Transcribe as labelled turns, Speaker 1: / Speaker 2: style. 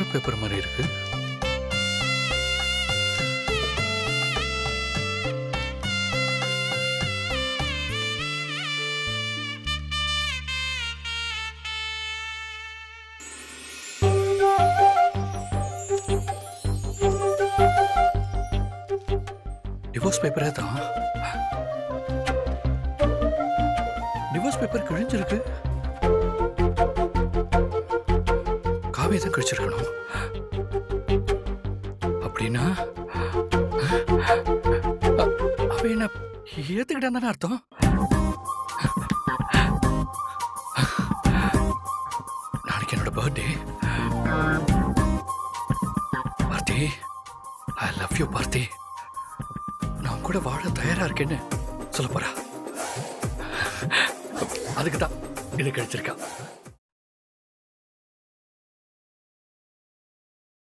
Speaker 1: paper மாதிரி இருக்கு divorce பேப்பரே தான் டிவோர்ஸ் பேப்பர் கிழிஞ்சிருக்கு காவியை தான் கிழிச்சிருக்கணும் அப்படின்னா அ- அவ என்ன ஏத்துக்கிட்டான் தானே அர்த்தம் நாளைக்கு என்னோட பர்த்டே பார்த்தி ஐ லவ் யூ பார்த்தி நான் உன் கூட வாழ தயாரா இருக்கேன்னு சொல்ல போறா அதுக்கு தான் இது கிடைச்சிருக்கா